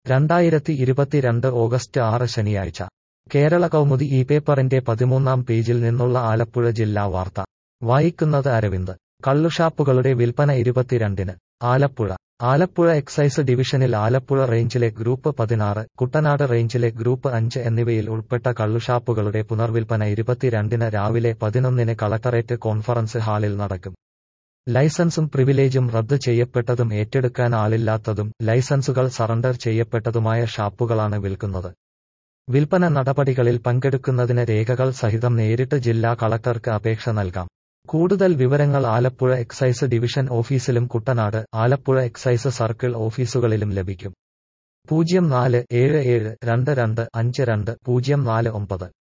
രണ്ടായിരത്തി ഇരുപത്തിരണ്ട് ഓഗസ്റ്റ് ആറ് ശനിയാഴ്ച കേരള കൗമുദി ഈ പേപ്പറിന്റെ പതിമൂന്നാം പേജിൽ നിന്നുള്ള ആലപ്പുഴ ജില്ലാ വാർത്ത വായിക്കുന്നത് അരവിന്ദ് കള്ളുഷാപ്പുകളുടെ വിൽപ്പന ഇരുപത്തിരണ്ടിന് ആലപ്പുഴ ആലപ്പുഴ എക്സൈസ് ഡിവിഷനിൽ ആലപ്പുഴ റേഞ്ചിലെ ഗ്രൂപ്പ് പതിനാറ് കുട്ടനാട് റേഞ്ചിലെ ഗ്രൂപ്പ് അഞ്ച് എന്നിവയിൽ ഉൾപ്പെട്ട കള്ളുഷാപ്പുകളുടെ പുനർവിൽപ്പന ഇരുപത്തിരണ്ടിന് രാവിലെ പതിനൊന്നിന് കളക്ടറേറ്റ് കോൺഫറൻസ് ഹാളിൽ നടക്കും ലൈസൻസും പ്രിവിലേജും റദ്ദ് ചെയ്യപ്പെട്ടതും ഏറ്റെടുക്കാൻ ആളില്ലാത്തതും ലൈസൻസുകൾ സറണ്ടർ ചെയ്യപ്പെട്ടതുമായ ഷാപ്പുകളാണ് വിൽക്കുന്നത് വിൽപ്പന നടപടികളിൽ പങ്കെടുക്കുന്നതിന് രേഖകൾ സഹിതം നേരിട്ട് ജില്ലാ കളക്ടർക്ക് അപേക്ഷ നൽകാം കൂടുതൽ വിവരങ്ങൾ ആലപ്പുഴ എക്സൈസ് ഡിവിഷൻ ഓഫീസിലും കുട്ടനാട് ആലപ്പുഴ എക്സൈസ് സർക്കിൾ ഓഫീസുകളിലും ലഭിക്കും പൂജ്യം നാല് ഏഴ് ഏഴ് രണ്ട് രണ്ട് അഞ്ച് രണ്ട് പൂജ്യം നാല് ഒമ്പത്